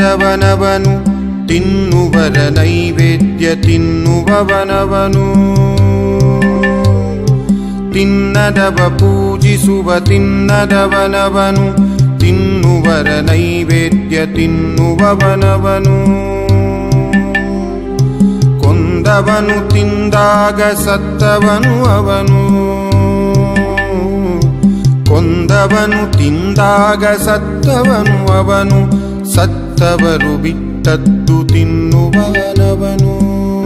ತಿನ್ನದವನವನು ತಿನ್ನುವರ ನೈವೇದ್ಯ ತಿನ್ನುವವನವನು ತಿನ್ನದವ ಪೂಜಿಸುವ ತಿನ್ನದವನವನು ತಿನ್ನುವರ ನೈವೇದ್ಯ ತಿನ್ನುವವನವನು ಕೊಂದವನು ತಿಂದಾಗ ಸತ್ತವನು ಅವನು ಕೊಂದವನು ತಿಂದಾಗ ಸತ್ತವನು ಅವನು ಸತ್ತವರು ಬಿಟ್ಟದ್ದು ತಿನ್ನುವನವನು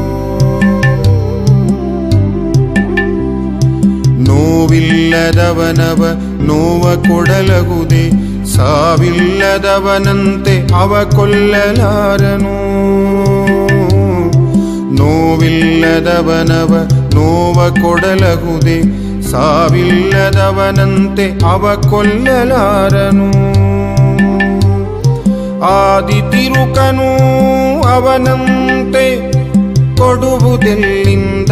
ನೋವಿಲ್ಲದವನವ ನೋವ ಕೊಡಲಗುದೆ ಸಾವಿಲ್ಲದವನಂತೆ ಅವ ಕೊಲ್ಲಲಾರನು ನೋವಿಲ್ಲದವನವ ನೋವ ಕೊಡಲಗುದೆ ಸಾವಿಲ್ಲದವನಂತೆ ಅವ ಕೊಲ್ಲಲಾರನು ಆದಿ ತಿರುಕನು ಅವನಂತೆ ಕೊಡುವುದೆಲ್ಲಿಂದ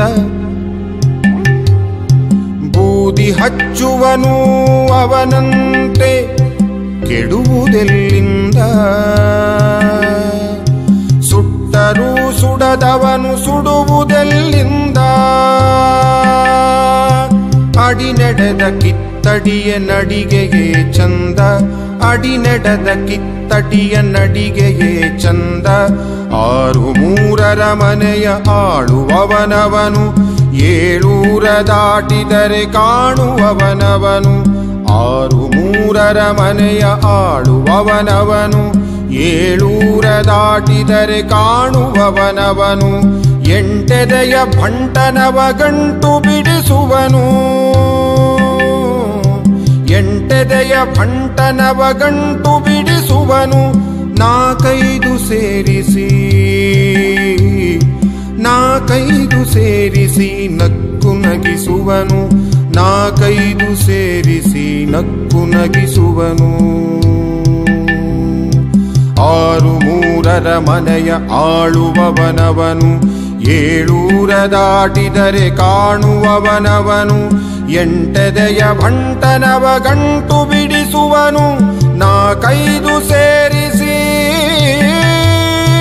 ಬೂದಿ ಹಚ್ಚುವನು ಅವನಂತೆ ಕೆಡುವುದೆಲ್ಲಿಂದ ಸುಟ್ಟರೂ ಸುಡದವನು ಸುಡುವುದೆಲ್ಲಿಂದ ಅಡಿ ನಡೆದ ಕಿತ್ತಡಿಯ ನಡಿಗೆಯೇ ಚಂದ ಅಡಿ ನಡೆದ ಕಿತ್ತಡಿಯ ನಡಿಗೆಯೇ ಚಂದ ಆರು ಮೂರರ ಮನೆಯ ಆಳುವವನವನು ಏಳೂರ ದಾಟಿದರೆ ಕಾಣುವವನವನು ಆರು ಮೂರರ ಮನೆಯ ಆಳುವವನವನು ಏಳೂರ ದಾಟಿದರೆ ಕಾಣುವವನವನು ಎಂಟೆದೆಯ ಭಂಟನವ ಗಂಟು ಬಿಡಿಸುವನು ಎಂಟೆದೆಯ ಭಂಟನವ ಗಂಟು ಬಿಡಿಸುವನು ನಾಕೈದು ಸೇರಿಸಿ ನಾಕೈದು ಸೇರಿಸಿ ನಕ್ಕು ನಗಿಸುವನು ನಾಕೈದು ಸೇರಿಸಿ ನಕ್ಕು ನಗಿಸುವನು ಆರು ಮೂರರ ಮನೆಯ ಆಳುವವನವನು ಏಳೂರ ದಾಟಿದರೆ ಕಾಣುವವನವನು ಎಂಟದೆಯ ಭಂಟನವ ಗಂಟು ಬಿಡಿಸುವನು ನಾಕೈದು ಸೇರಿಸಿ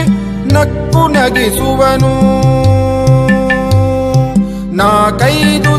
ನಕ್ಕು ನಗಿಸುವನು ನಾಕೈದು